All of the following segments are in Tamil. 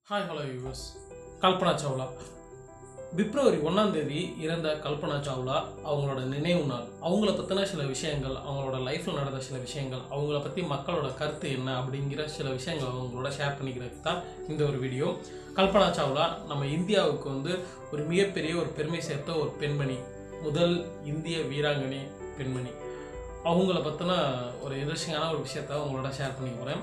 Hi hello yours Kalpana Chawla February ஒன்றாம் தேதி இறந்த கல்பனா சாவ்லா அவங்களோட நினைவு நாள் அவங்கள பற்றின சில விஷயங்கள் அவங்களோட லைஃப்பில் நடந்த சில விஷயங்கள் அவங்கள பற்றி மக்களோட கருத்து என்ன அப்படிங்கிற சில விஷயங்கள் அவங்களோட ஷேர் பண்ணிக்கிறதுக்கு தான் இந்த ஒரு வீடியோ கல்பனா சாவ்லா நம்ம இந்தியாவுக்கு வந்து ஒரு மிகப்பெரிய ஒரு பெருமை சேர்த்த ஒரு பெண்மணி முதல் இந்திய வீராங்கனை பெண்மணி அவங்கள பற்றின ஒரு இன்ட்ரெஸ்டிங்கான ஒரு விஷயத்த அவங்களோட ஷேர் பண்ணிக்க போகிறேன்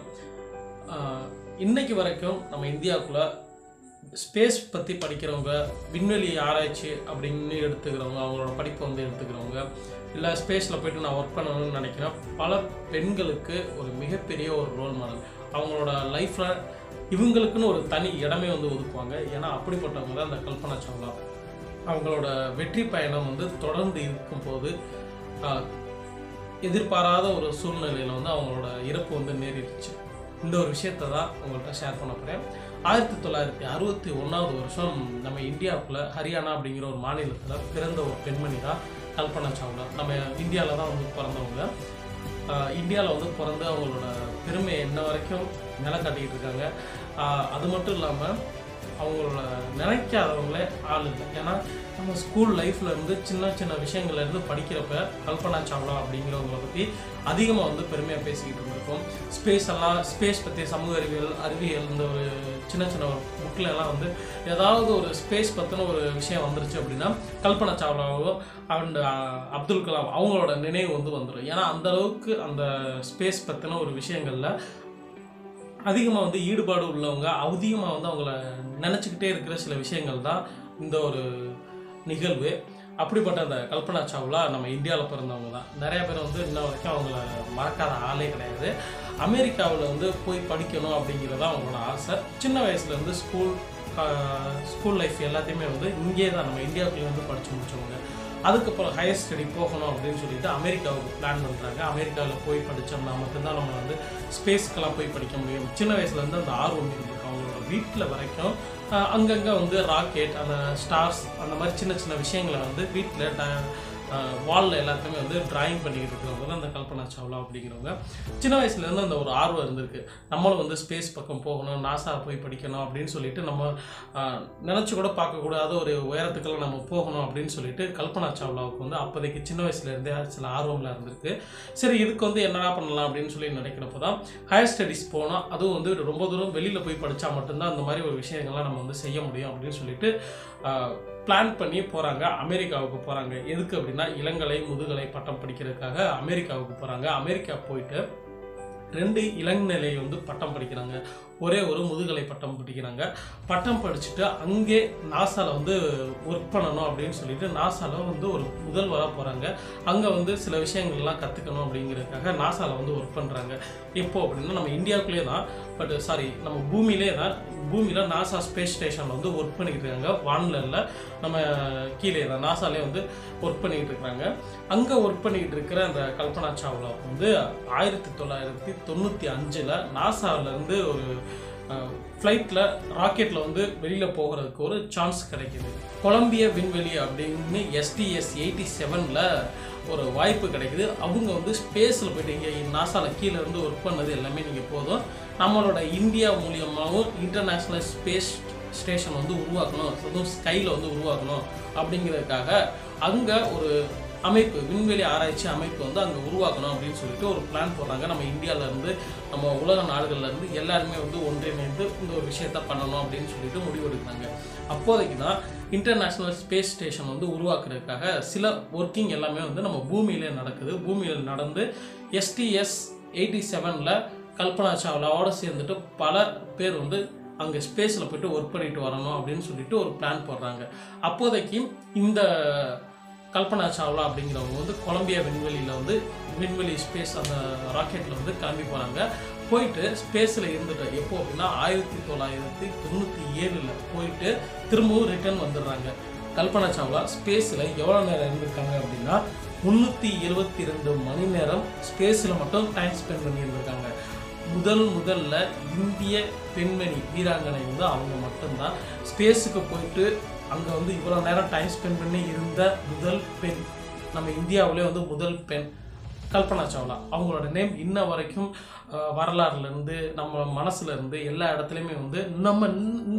ஆஹ் இன்னைக்கு வரைக்கும் நம்ம இந்தியாவுக்குள்ள ஸ்பேஸ் பற்றி படிக்கிறவங்க விண்வெளி ஆராய்ச்சி அப்படின்னு எடுத்துக்கிறவங்க அவங்களோட படிப்பை வந்து எடுத்துக்கிறவங்க இல்லை ஸ்பேஸில் போயிட்டு நான் ஒர்க் பண்ணணும்னு நினைக்கிறேன் பல பெண்களுக்கு ஒரு மிகப்பெரிய ஒரு ரோல் மாடல் அவங்களோட லைஃப்பில் இவங்களுக்குன்னு ஒரு தனி இடமே வந்து ஒதுக்குவாங்க ஏன்னா அப்படிப்பட்டவங்க தான் அந்த கல்பனா சாவ்லா அவங்களோட வெற்றி பயணம் வந்து தொடர்ந்து இருக்கும்போது ஆஹ், எதிர்பாராத ஒரு சூழ்நிலையில் வந்து அவங்களோட இறப்பு வந்து நேரிடுச்சு இந்த ஒரு விஷயத்தை தான் உங்கள்கிட்ட ஷேர் பண்ண போகிறேன் ஆயிரத்தி தொள்ளாயிரத்தி அறுபத்தி ஒன்றாவது வருஷம் நம்ம இந்தியாவுக்குள்ள ஹரியானா அப்படிங்கிற ஒரு மாநிலத்தில் பிறந்த ஒரு பெண்மணி தான் கல்பனா சாவ்லா நம்ம இந்தியாவில் தான் வந்து பிறந்தவங்க இந்தியாவில் வந்து பிறந்து அவங்களோட பெருமை என்ன வரைக்கும் நிலம் காட்டிக்கிட்டு இருக்காங்க ஆஹ் அது மட்டும் இல்லாமல் அவங்களோட நினைக்காதவங்களே ஆள் இல்லை ஏன்னா நம்ம ஸ்கூல் லைஃப்ல இருந்து சின்ன சின்ன விஷயங்கள்ல இருந்து படிக்கிறப்ப கல்பனா சாவ்லா அப்படிங்கிறவங்கள பற்றி அதிகமாக வந்து பெருமையாக பேசிக்கிட்டு இருந்திருக்கோம் ஸ்பேஸ் எல்லாம் ஸ்பேஸ் பற்றி சமூக அறிவியல் அறிவியல் இந்த ஒரு சின்ன சின்ன புக்கில் எல்லாம் வந்து ஏதாவது ஒரு ஸ்பேஸ் பற்றின ஒரு விஷயம் வந்துருச்சு அப்படின்னா கல்பனா சாவ்லாவோ அண்ட் அப்துல் கலாம் அவங்களோட நினைவு வந்து வந்துடும் ஏன்னா அந்த அளவுக்கு அந்த ஸ்பேஸ் பற்றின ஒரு விஷயங்களில் அதிகமாக வந்து ஈடுபாடு உள்ளவங்க அதிகமாக வந்து அவங்கள நினச்சிக்கிட்டே இருக்கிற சில விஷயங்கள் தான் இந்த ஒரு நிகழ்வு அப்படிப்பட்ட அந்த கல்பனா சாவ்லா நம்ம இந்தியாவில் பிறந்தவங்க தான் நிறைய பேர் வந்து இன்ன வரைக்கும் அவங்கள மறக்காத ஆளே கிடையாது அமெரிக்காவில் வந்து போய் படிக்கணும் அப்படிங்கிறது தான் அவங்களோட ஆசை சின்ன வயசுலேருந்து ஸ்கூல் ஸ்கூல் லைஃப் எல்லாத்தையுமே வந்து இங்கே தான் நம்ம இந்தியாவுக்குள்ளே வந்து படித்து முடிச்சவங்க அதுக்கப்புறம் ஹையர் ஸ்டடி போகணும் அப்படின்னு சொல்லிட்டு அமெரிக்காவுக்கு பிளான் பண்ணுறாங்க அமெரிக்காவில் போய் படித்தோம்னா மட்டும்தான் நம்ம வந்து ஸ்பேஸ்க்கெல்லாம் போய் படிக்க முடியும் சின்ன வயசுலேருந்து அந்த ஆர்வம் இருந்திருக்கு அவங்களோட வீட்டில் வரைக்கும் ஆஹ், அங்கங்கே வந்து ராக்கெட் அந்த ஸ்டார்ஸ் அந்த மாதிரி சின்ன சின்ன விஷயங்களை வந்து வீட்டில் வாலில் எல்லாத்தையுமே வந்து டிராயிங் பண்ணிக்கிட்டு இருக்கிறவங்க தான் அந்த கல்பனா சாவ்லா அப்படிங்கிறவங்க சின்ன வயசுலேருந்து அந்த ஒரு ஆர்வம் இருந்திருக்கு நம்மளும் வந்து ஸ்பேஸ் பக்கம் போகணும் நாசா போய் படிக்கணும் அப்படின்னு சொல்லிட்டு நம்ம நினச்சி கூட பார்க்கக்கூடாத ஒரு உயரத்துக்கெல்லாம் நம்ம போகணும் அப்படின்னு சொல்லிட்டு கல்பனா சாவ்லாவுக்கு வந்து அப்போதைக்கு சின்ன வயசுலேருந்தே சில ஆர்வம்லாம் இருந்திருக்கு சரி இதுக்கு வந்து என்னடா பண்ணலாம் அப்படின்னு சொல்லி நினைக்கிறப்போ தான் ஹையர் ஸ்டடீஸ் போனால் அதுவும் வந்து ரொம்ப தூரம் வெளியில் போய் படித்தா மட்டும்தான் அந்த மாதிரி ஒரு விஷயங்கள்லாம் நம்ம வந்து செய்ய முடியும் அப்படின்னு சொல்லிட்டு பிளான் பண்ணி போகிறாங்க அமெரிக்காவுக்கு போகிறாங்க எதுக்கு அப்படின்னா இளங்கலை முதுகலை பட்டம் படிக்கிறதுக்காக அமெரிக்காவுக்கு போகிறாங்க அமெரிக்கா போயிட்டு ரெண்டு இளநிலை வந்து பட்டம் படிக்கிறாங்க ஒரே ஒரு முதுகலை பட்டம் படிக்கிறாங்க பட்டம் படிச்சுட்டு அங்கே நாசாவில் வந்து ஒர்க் பண்ணணும் அப்படின்னு சொல்லிட்டு நாசாவில் வந்து ஒரு முதல்வராக போகிறாங்க அங்கே வந்து சில விஷயங்கள்லாம் கற்றுக்கணும் அப்படிங்கிறதுக்காக நாசாவில் வந்து ஒர்க் பண்ணுறாங்க எப்போ அப்படின்னா நம்ம இந்தியாவுக்குள்ளே தான் பட் சாரி நம்ம பூமியிலே தான் பூமியில் நாசா ஸ்பேஸ் ஸ்டேஷனில் வந்து ஒர்க் பண்ணிக்கிட்டு இருக்காங்க வானிலில் நம்ம கீழே தான் நாசாலே வந்து ஒர்க் பண்ணிக்கிட்டு இருக்கிறாங்க அங்கே ஒர்க் பண்ணிக்கிட்டு இருக்கிற அந்த கல்பனா சாவ்லா வந்து ஆயிரத்தி தொள்ளாயிரத்தி தொண்ணூற்றி அஞ்சில் நாசாவிலேருந்து ஒரு ஃப்ளைட்டில் ராக்கெட்டில் வந்து வெளியில் போகிறதுக்கு ஒரு சான்ஸ் கிடைக்குது கொலம்பிய விண்வெளி அப்படின்னு எஸ்டிஎஸ் எயிட்டி செவனில் ஒரு வாய்ப்பு கிடைக்குது அவங்க வந்து ஸ்பேஸில் போயிட்டு இங்கே நாசாவில் கீழே இருந்து ஒர்க் பண்ணது எல்லாமே நீங்கள் போதும் நம்மளோட இந்தியா மூலியமாகவும் இன்டர்நேஷ்னல் ஸ்பேஸ் ஸ்டேஷன் வந்து உருவாக்கணும் அதுவும் ஸ்கையில் வந்து உருவாக்கணும் அப்படிங்கிறதுக்காக அங்கே ஒரு அமைப்பு விண்வெளி ஆராய்ச்சி அமைப்பு வந்து அங்கே உருவாக்கணும் அப்படின்னு சொல்லிட்டு ஒரு பிளான் போடுறாங்க நம்ம இந்தியால இருந்து நம்ம உலக நாடுகள்ல இருந்து எல்லாருமே வந்து ஒன்றிணைந்து இந்த ஒரு விஷயத்த பண்ணணும் அப்படின்னு சொல்லிட்டு முடிவெடுக்கிறாங்க அப்போதைக்கு தான் இன்டர்நேஷ்னல் ஸ்பேஸ் ஸ்டேஷன் வந்து உருவாக்குறதுக்காக சில ஒர்க்கிங் எல்லாமே வந்து நம்ம பூமியிலே நடக்குது பூமியில் நடந்து எஸ்டிஎஸ் எயிட்டி செவனில் கல்பனா சாவ்லாவோட சேர்ந்துட்டு பல பேர் வந்து அங்கே ஸ்பேஸில் போயிட்டு ஒர்க் பண்ணிட்டு வரணும் அப்படின்னு சொல்லிட்டு ஒரு பிளான் போடுறாங்க அப்போதைக்கு இந்த கல்பனா சாவ்லா அப்படிங்கிறவங்க வந்து கொலம்பியா விண்வெளியில் வந்து விண்வெளி ஸ்பேஸ் அந்த ராக்கெட்டில் வந்து கிளம்பி போகிறாங்க போயிட்டு ஸ்பேஸில் இருந்துட்டு எப்போ அப்படின்னா ஆயிரத்தி தொள்ளாயிரத்தி தொண்ணூற்றி ஏழில் போயிட்டு திரும்பவும் ரிட்டர்ன் வந்துடுறாங்க கல்பனா சாவ்லா ஸ்பேஸில் எவ்வளோ நேரம் இருந்திருக்காங்க அப்படின்னா முந்நூற்றி இருபத்தி ரெண்டு மணி நேரம் ஸ்பேஸில் மட்டும் டைம் ஸ்பெண்ட் பண்ணியிருந்திருக்காங்க முதல் முதல்ல இந்திய பெண்மணி வீராங்கனை வந்து அவங்க மட்டும்தான் ஸ்பேஸுக்கு போயிட்டு அங்கே வந்து இவ்வளோ நேரம் டைம் ஸ்பெண்ட் பண்ணி இருந்த முதல் பெண் நம்ம இந்தியாவிலே வந்து முதல் பெண் கல்பனா சாவ்லா அவங்களோட நேம் இன்ன வரைக்கும் அஹ், வரலாறுல இருந்து நம்ம மனசுல இருந்து எல்லா இடத்துலையுமே வந்து நம்ம இந்த- இந்த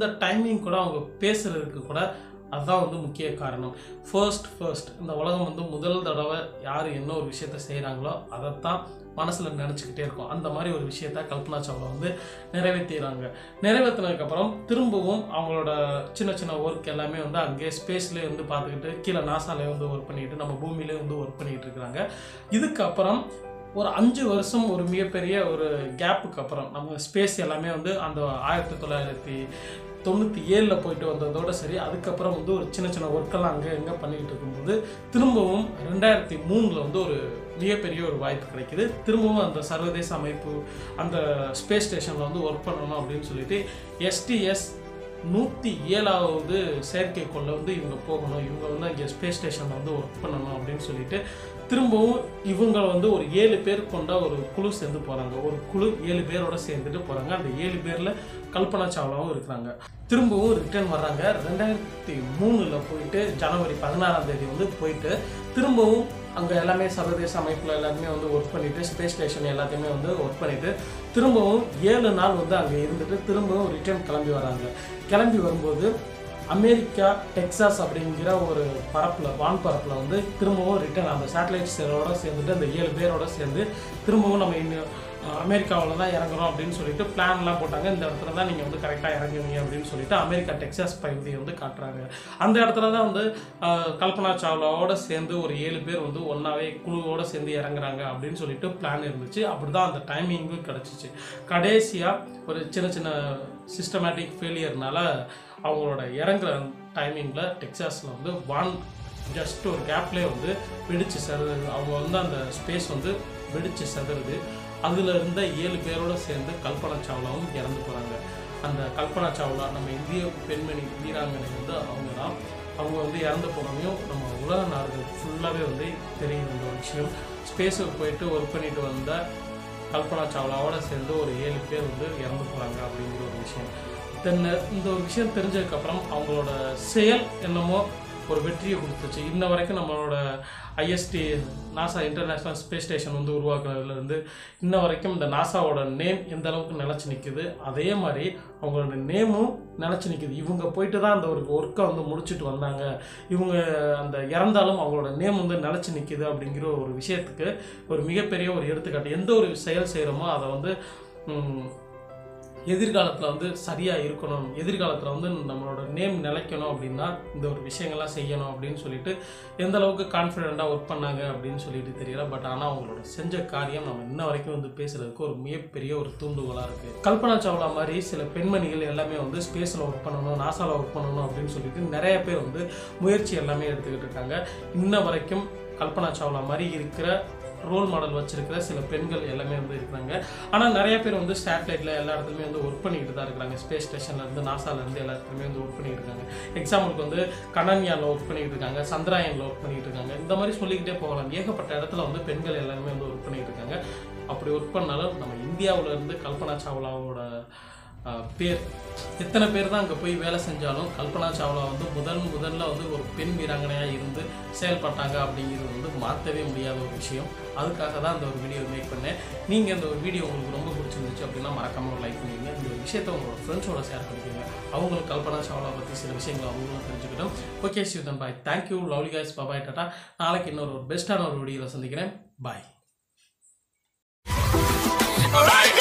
அந்த டைமிங் கூட அவங்க பேசுகிறதுக்கு கூட அதுதான் வந்து முக்கிய காரணம் ஃபர்ஸ்ட் ஃபர்ஸ்ட் இந்த உலகம் வந்து முதல் தடவை யார் என்ன ஒரு விஷயத்த செய்கிறாங்களோ அதைத்தான் மனசில் நினச்சிக்கிட்டே இருக்கும் அந்த மாதிரி ஒரு விஷயத்த கல்பனா சாவ்லா வந்து நிறைவேற்றிடுறாங்க நிறைவேற்றினதுக்கப்புறம் திரும்பவும் அவங்களோட சின்ன சின்ன ஒர்க் எல்லாமே வந்து அங்கேயே ஸ்பேஸ்லேயே வந்து பார்த்துக்கிட்டு கீழே நாசாலே வந்து ஒர்க் பண்ணிக்கிட்டு நம்ம பூமியிலே வந்து ஒர்க் பண்ணிக்கிட்டு இருக்கிறாங்க இதுக்கப்புறம் ஒரு அஞ்சு வருஷம் ஒரு மிகப்பெரிய ஒரு கேப்புக்கு அப்புறம் நம்ம ஸ்பேஸ் எல்லாமே வந்து அந்த ஆயிரத்தி தொள்ளாயிரத்தி தொண்ணூற்றி ஏழில் போயிட்டு வந்ததோட சரி அதுக்கப்புறம் வந்து ஒரு சின்ன சின்ன ஒர்க்கெல்லாம் அங்கே எங்கே பண்ணிக்கிட்டு இருக்கும்போது திரும்பவும் ரெண்டாயிரத்தி மூணில் வந்து ஒரு மிகப்பெரிய ஒரு வாய்ப்பு கிடைக்குது திரும்பவும் அந்த சர்வதேச அமைப்பு அந்த ஸ்பேஸ் ஸ்டேஷனில் வந்து ஒர்க் பண்ணணும் அப்படின்னு சொல்லிட்டு எஸ்டிஎஸ் நூற்றி ஏழாவது செயற்கைக்கோள்ல வந்து இவங்க போகணும் இவங்க வந்து அங்கே ஸ்பேஸ் ஸ்டேஷனில் வந்து ஒர்க் பண்ணணும் அப்படின்னு சொல்லிட்டு திரும்பவும் இவங்க வந்து ஒரு ஏழு பேர் கொண்ட ஒரு குழு சேர்ந்து போகிறாங்க ஒரு குழு ஏழு பேரோட சேர்ந்துட்டு போகிறாங்க அந்த ஏழு பேரில் கல்பனா சாவ்லாவும் இருக்கிறாங்க திரும்பவும் ரிட்டர்ன் வர்றாங்க ரெண்டாயிரத்தி மூணில் போயிட்டு ஜனவரி பதினாறாம் தேதி வந்து போயிட்டு திரும்பவும் அங்கே எல்லாமே சர்வதேச அமைப்பில் எல்லாருமே வந்து ஒர்க் பண்ணிவிட்டு ஸ்பேஸ் ஸ்டேஷன் எல்லாத்தையுமே வந்து ஒர்க் பண்ணிவிட்டு திரும்பவும் ஏழு நாள் வந்து அங்கே இருந்துட்டு திரும்பவும் ரிட்டர்ன் கிளம்பி வராங்க கிளம்பி வரும்போது அமெரிக்கா டெக்சாஸ் அப்படிங்கிற ஒரு பரப்பில் வான் பரப்பில் வந்து திரும்பவும் ரிட்டர்ன் அந்த சேட்டலைட்ஸோட சேர்ந்துட்டு அந்த ஏழு பேரோட சேர்ந்து திரும்பவும் நம்ம இன்னும் அமெரிக்காவில் தான் இறங்குறோம் அப்படின்னு சொல்லிட்டு பிளான்லாம் போட்டாங்க இந்த இடத்துல தான் நீங்கள் வந்து கரெக்டாக இறங்குவீங்க அப்படின்னு சொல்லிட்டு அமெரிக்கா டெக்சாஸ் பகுதியை வந்து காட்டுறாங்க அந்த இடத்துல தான் வந்து ஆஹ், கல்பனா சாவ்லாவோட சேர்ந்து ஒரு ஏழு பேர் வந்து ஒன்றாவே குழுவோட சேர்ந்து இறங்குறாங்க அப்படின்னு சொல்லிட்டு பிளான் இருந்துச்சு அப்படி தான் அந்த டைமிங்கும் கிடச்சிச்சு கடைசியாக ஒரு சின்ன சின்ன சிஸ்டமேட்டிக் ஃபெயிலியர்னால அவங்களோட இறங்குற டைமிங்கில் டெக்சாஸில் வந்து வான் ஜஸ்ட் ஒரு கேப்லேயே வந்து வெடிச்சு செதறுது அவங்க வந்து அந்த ஸ்பேஸ் வந்து வெடிச்சு செதறுது அதில் இருந்த ஏழு பேரோட சேர்ந்து கல்பனா சாவ்லாவும் இறந்து போகிறாங்க அந்த கல்பனா சாவ்லா நம்ம இந்திய பெண்மணி வீராங்கனை வந்து அவங்க தான் அவங்க வந்து இறந்து போனதையும் நம்ம உலக நாடுகள் ஃபுல்லாகவே வந்து தெரியும் இந்த ஒரு விஷயம் ஸ்பேஸுக்கு போயிட்டு ஒர்க் பண்ணிட்டு வந்த கல்பனா சாவ்லாவோட சேர்ந்து ஒரு ஏழு பேர் வந்து இறந்து போகிறாங்க அப்படிங்கிற ஒரு விஷயம் தென் இந்த ஒரு விஷயம் தெரிஞ்சதுக்கப்புறம் அவங்களோட செயல் என்னமோ ஒரு வெற்றியை கொடுத்துச்சு இன்ன வரைக்கும் நம்மளோட IST NASA international space station வந்து உருவாக்குறதுலேருந்து இன்ன வரைக்கும் இந்த நாசாவோட நேம் எந்த அளவுக்கு நிலச்சி நிற்குது அதே மாதிரி அவங்களோட நேமும் நிலச்சி நிற்குது இவங்க போயிட்டு தான் அந்த ஒரு ஒர்க்கை வந்து முடிச்சுட்டு வந்தாங்க இவங்க அந்த இறந்தாலும் அவங்களோட நேம் வந்து நிலச்சி நிற்குது அப்படிங்கிற ஒரு விஷயத்துக்கு ஒரு மிகப்பெரிய ஒரு எடுத்துக்காட்டு எந்த ஒரு செயல் செய்கிறோமோ அதை வந்து ம், எதிர்காலத்தில் வந்து சரியாக இருக்கணும் எதிர்காலத்தில் வந்து நம்மளோட நேம் நிலைக்கணும் அப்படின்னா இந்த ஒரு விஷயங்கள்லாம் செய்யணும் அப்படின்னு சொல்லிட்டு எந்த அளவுக்கு கான்ஃபிடெண்ட்டாக ஒர்க் பண்ணாங்க அப்படின்னு சொல்லிட்டு தெரியல பட் ஆனால் அவங்களோட செஞ்ச காரியம் நம்ம இன்ன வரைக்கும் வந்து பேசுறதுக்கு ஒரு மிகப்பெரிய ஒரு தூண்டுகோலாக இருக்குது கல்பனா சாவ்லா மாதிரி சில பெண்மணிகள் எல்லாமே வந்து ஸ்பேஸில் ஒர்க் பண்ணணும் நாசாவில் ஒர்க் பண்ணணும் அப்படின்னு சொல்லிட்டு நிறைய பேர் வந்து முயற்சி எல்லாமே எடுத்துக்கிட்டு இருக்காங்க இன்ன வரைக்கும் கல்பனா சாவ்லா மாதிரி இருக்கிற ரோல் மாடல் வச்சிருக்கிற சில பெண்கள் எல்லாமே வந்து இருக்கிறாங்க ஆனால் நிறைய பேர் வந்து சேட்டலைட்டில் எல்லா இடத்துலையுமே வந்து ஒர்க் பண்ணிக்கிட்டு தான் இருக்கிறாங்க ஸ்பேஸ் ஸ்டேஷன்லேருந்து நாசாலேருந்து எல்லா இடத்துலையுமே வந்து ஒர்க் பண்ணிக்கிட்டு இருக்காங்க எக்ஸாம்பிளுக்கு வந்து கனன்யாவில் ஒர்க் பண்ணிக்கிட்டு இருக்காங்க சந்திராயனில் ஒர்க் பண்ணிக்கிட்டு இருக்காங்க இந்த மாதிரி சொல்லிக்கிட்டே போகலாம் ஏகப்பட்ட இடத்துல வந்து பெண்கள் எல்லாருமே வந்து ஒர்க் பண்ணிக்கிட்டு இருக்காங்க அப்படி ஒர்க் பண்ணாலும் நம்ம இந்தியாவுல இருந்து கல்பனா சாவ்லாவோட ஆஹ், பேர் எத்தனை பேர் தான் அங்கே போய் வேலை செஞ்சாலும் கல்பனா சாவ்லா வந்து முதல் முதல்ல வந்து ஒரு பெண் வீராங்கனையாக இருந்து செயல்பட்டாங்க அப்படிங்கிறது வந்து மாற்றவே முடியாத ஒரு விஷயம் அதுக்காக தான் அந்த ஒரு வீடியோ மேக் பண்ணேன் நீங்கள் இந்த ஒரு வீடியோ உங்களுக்கு ரொம்ப பிடிச்சிருந்துச்சு அப்படின்னா மறக்காம ஒரு லைக் பண்ணுவீங்க இந்த ஒரு விஷயத்தை உங்களோட ஃப்ரெண்ட்ஸோட ஷேர் பண்ணிக்கோங்க அவங்களுக்கு கல்பனா சாவ்லா பற்றி சில விஷயங்களை அவங்களும் தெரிஞ்சுக்கிட்டோம் ஓகே சிவதன் bye thank you lovely guys bye bye டாட்டா நாளைக்கு இன்னொரு ஒரு பெஸ்ட்டான ஒரு வீடியோவில் சந்திக்கிறேன் பாய் Alright.